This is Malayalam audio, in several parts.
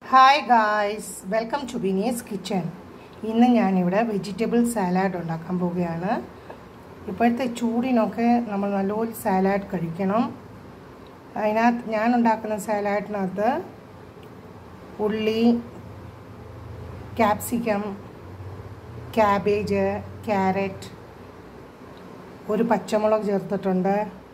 hi guys welcome to Bini's kitchen ഇന്ന് ഞാനിവിടെ വെജിറ്റബിൾ സാലാഡ് ഉണ്ടാക്കാൻ പോവുകയാണ് ഇപ്പോഴത്തെ ചൂടിനൊക്കെ നമ്മൾ നല്ലപോലെ സാലാഡ് കഴിക്കണം അതിനകത്ത് ഞാൻ ഉണ്ടാക്കുന്ന സാലാഡിനകത്ത് ഉള്ളി ക്യാപ്സിക്കം ക്യാബേജ് ക്യാരറ്റ് ഒരു പച്ചമുളക് ചേർത്തിട്ടുണ്ട്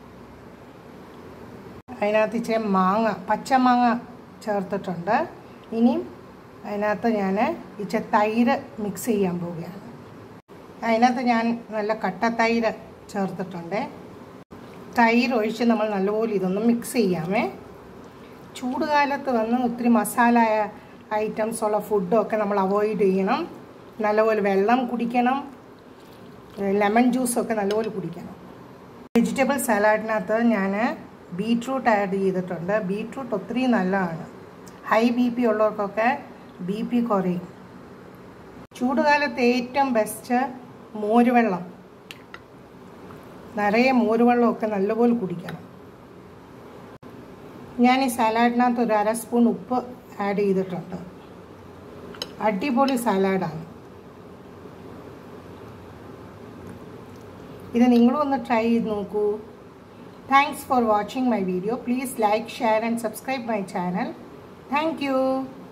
അതിനകത്ത് ഇച്ചിരി മാങ്ങ പച്ചമാങ്ങ ചേർത്തിട്ടുണ്ട് ഇനിയും അതിനകത്ത് ഞാൻ ഇച്ചിരി തൈര് മിക്സ് ചെയ്യാൻ പോവുകയാണ് അതിനകത്ത് ഞാൻ നല്ല കട്ട തൈര് ചേർത്തിട്ടുണ്ട് തൈര് ഒഴിച്ച് നമ്മൾ നല്ലപോലെ ഇതൊന്ന് മിക്സ് ചെയ്യാമേ ചൂടുകാലത്ത് വന്ന് ഒത്തിരി മസാല ഐറ്റംസ് ഉള്ള ഫുഡൊക്കെ നമ്മൾ അവോയ്ഡ് ചെയ്യണം നല്ലപോലെ വെള്ളം കുടിക്കണം ലെമൺ ജ്യൂസൊക്കെ നല്ലപോലെ കുടിക്കണം വെജിറ്റബിൾ സലാഡിനകത്ത് ഞാൻ ബീട്രൂട്ട് ആഡ് ചെയ്തിട്ടുണ്ട് ബീട്രൂട്ട് ഒത്തിരി നല്ലതാണ് ഹൈ ബി പി ഉള്ളവർക്കൊക്കെ ബി പി കുറയും ചൂടുകാലത്ത് ഏറ്റവും ബെസ്റ്റ് മോരുവെള്ളം നിറയെ മോരുവെള്ളമൊക്കെ നല്ലപോലെ കുടിക്കണം ഞാൻ ഈ സലാഡിനകത്ത് ഒരു അര സ്പൂൺ ഉപ്പ് ആഡ് ചെയ്തിട്ടുണ്ട് അടിപൊളി സലാഡാണ് ഇത് നിങ്ങളും ഒന്ന് ട്രൈ ചെയ്ത് നോക്കൂ thanks for watching my video please like share and subscribe my channel thank